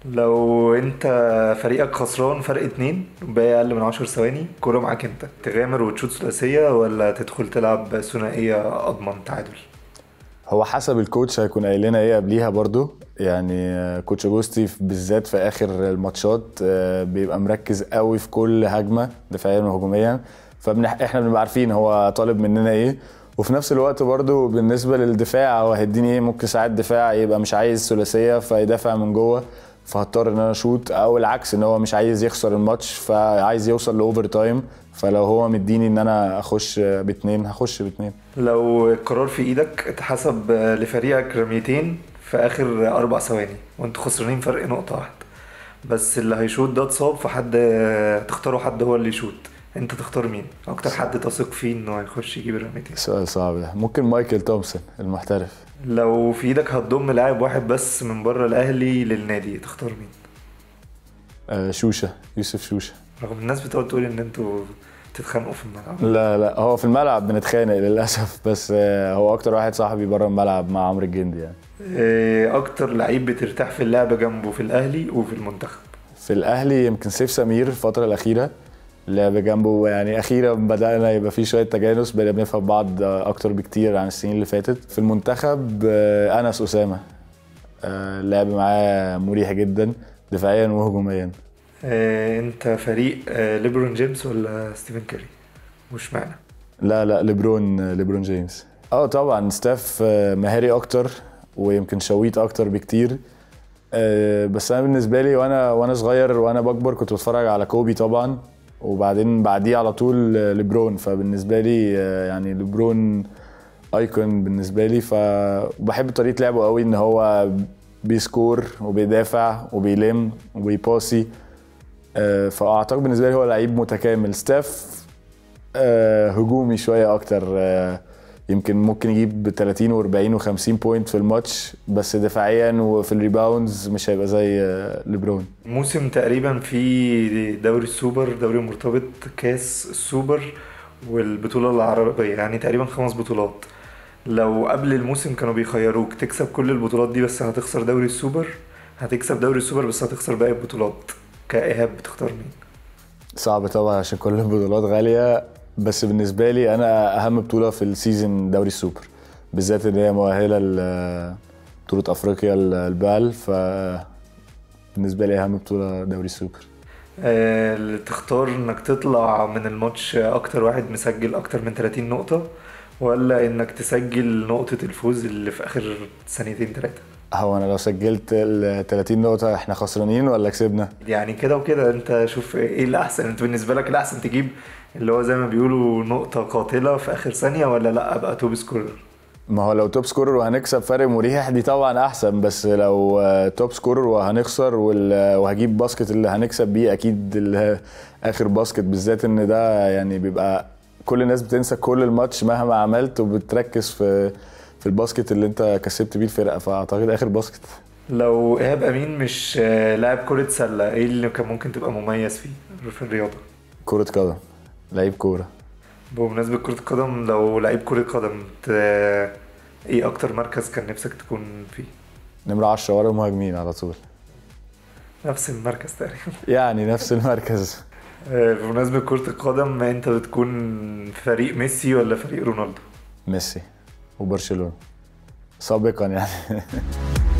لو انت فريقك خسران فرق اتنين باقي اقل من عشر ثواني كورة معاك انت تغامر وتشوت ثلاثية ولا تدخل تلعب ثنائية اضمن تعادل هو حسب الكوتش هيكون قايل لنا ايه قبليها برضو يعني آه، كوتش اجوستي في- بالذات في اخر الماتشات آه، بيبقى مركز قوي في كل هجمه دفاعيا وهجوميا فاحنا بنبقى عارفين هو طالب مننا ايه وفي نفس الوقت برضو بالنسبه للدفاع هو هيديني ايه ممكن ساعات دفاع يبقى مش عايز ثلاثيه فيدافع من جوه فهضطر ان انا اشوط او العكس ان هو مش عايز يخسر الماتش فعايز يوصل لاوفر تايم فلو هو مديني ان انا اخش باتنين هخش باتنين لو القرار في ايدك اتحسب لفريقك رميتين في اخر اربع ثواني وانتوا خسرانين فرق نقطة واحدة بس اللي هيشوط ده اتصاب فحد تختاروا حد هو اللي يشوط انت تختار مين اكتر حد تثق فيه انه هيخش يجيب الرميتين سؤال صعب ده ممكن مايكل تومسون المحترف لو في ايدك هتضم لاعب واحد بس من بره الاهلي للنادي تختار مين آه، شوشة يوسف شوشة رغم الناس بتقعد تقول ان انتوا تتخانقوا في الملعب لا لا هو في الملعب بنتخانق للأسف بس آه، هو أكتر واحد صاحبي بره الملعب مع عمرو الجندي يعني إيه اكتر لعيب بترتاح في اللعب جنبه في الاهلي وفي المنتخب في الأهلي يمكن سيف سمير الفترة الأخيرة لعب جنبه يعني أخيرا بدأنا يبقى في شوية تجانس بقينا بنفهم بعض آه، أكتر بكتير عن السنين اللي فاتت في المنتخب آه، أنس أسامة آه، اللعب معاه مريح جدا دفاعيا وهجوميا إيه انت فريق آه، ليبرون جيمس ولا ستيفن كاري وش معنى لا لا ليبرون ليبرون جيمس اه طبعا ستاف آه، مهاري اكتر ويمكن شويت اكتر بكتير آه، بس انا بالنسبه لي وانا وانا صغير وانا بكبر كنت بتفرج على كوبي طبعا وبعدين بعديه على طول آه، ليبرون فبالنسبه لي آه، يعني ليبرون ايكون بالنسبه لي فبحب طريقه لعبه قوي ان هو بيسكور وبيدافع وبيلم وبيباسي آه، فاعتقد بالنسبه لي هو لعيب متكامل ستاف آه، هجومي شويه اكتر آه، يمكن ممكن يجيب 30 و40 و50 بوينت في الماتش بس دفاعيا وفي الريباوندز مش هيبقى زي آه، ليبرون موسم تقريبا في دوري السوبر دوري مرتبط كاس السوبر والبطولة العربية يعني تقريبا خمس بطولات لو قبل الموسم كانوا بيخيروك تكسب كل البطولات دي بس هتخسر دوري السوبر هتكسب دوري السوبر بس هتخسر باقي البطولات كإيهاب بتختار مين؟ صعب طبعا عشان كل البطولات غاليه بس بالنسبه لي انا اهم بطوله في السيزون دوري السوبر بالذات ان هي مؤهله لبطوله افريقيا البال ف بالنسبه لي اهم بطوله دوري السوبر آه، اللي تختار انك تطلع من الماتش اكتر واحد مسجل اكتر من 30 نقطة ولا انك تسجل نقطة الفوز اللي في اخر ثانيتين تلاتة هو انا لو سجلت ال 30 نقطه احنا خسرانين ولا كسبنا يعني كده وكده انت شوف ايه الاحسن انت بالنسبة لك الاحسن تجيب اللي هو زي ما بيقولوا نقطة قاتلة في اخر ثانية ولا لا ابقى توب سكورر ما هو لو توب سكورر وهنكسب فرق مريح دي طبعا احسن بس لو آه، توب سكورر وهنخسر وال- وهجيب باسكت اللي هنكسب بيه اكيد ال- اخر باسكت بالذات ان ده يعني بيبقى كل الناس بتنسى كل الماتش مهما عملت وبتركز في في الباسكت اللي انت كسبت بيه الفرقه فاعتقد اخر باسكت لو ايهاب امين مش آه، لاعب كرة سلة ايه اللي كان ممكن تبقى مميز فيه في الرياضة كره قدم لعيب كوره بمناسبة كرة القدم لو لعيب كرة قدم ت- ايه اكتر مركز كان نفسك تكون فيه نمره 10 ورا مهاجمين على طول نفس المركز تقريبا يعني نفس المركز آه، بمناسبة كرة القدم انت بتكون فريق ميسي ولا فريق رونالدو ميسي وبرشلونه سابقا يعني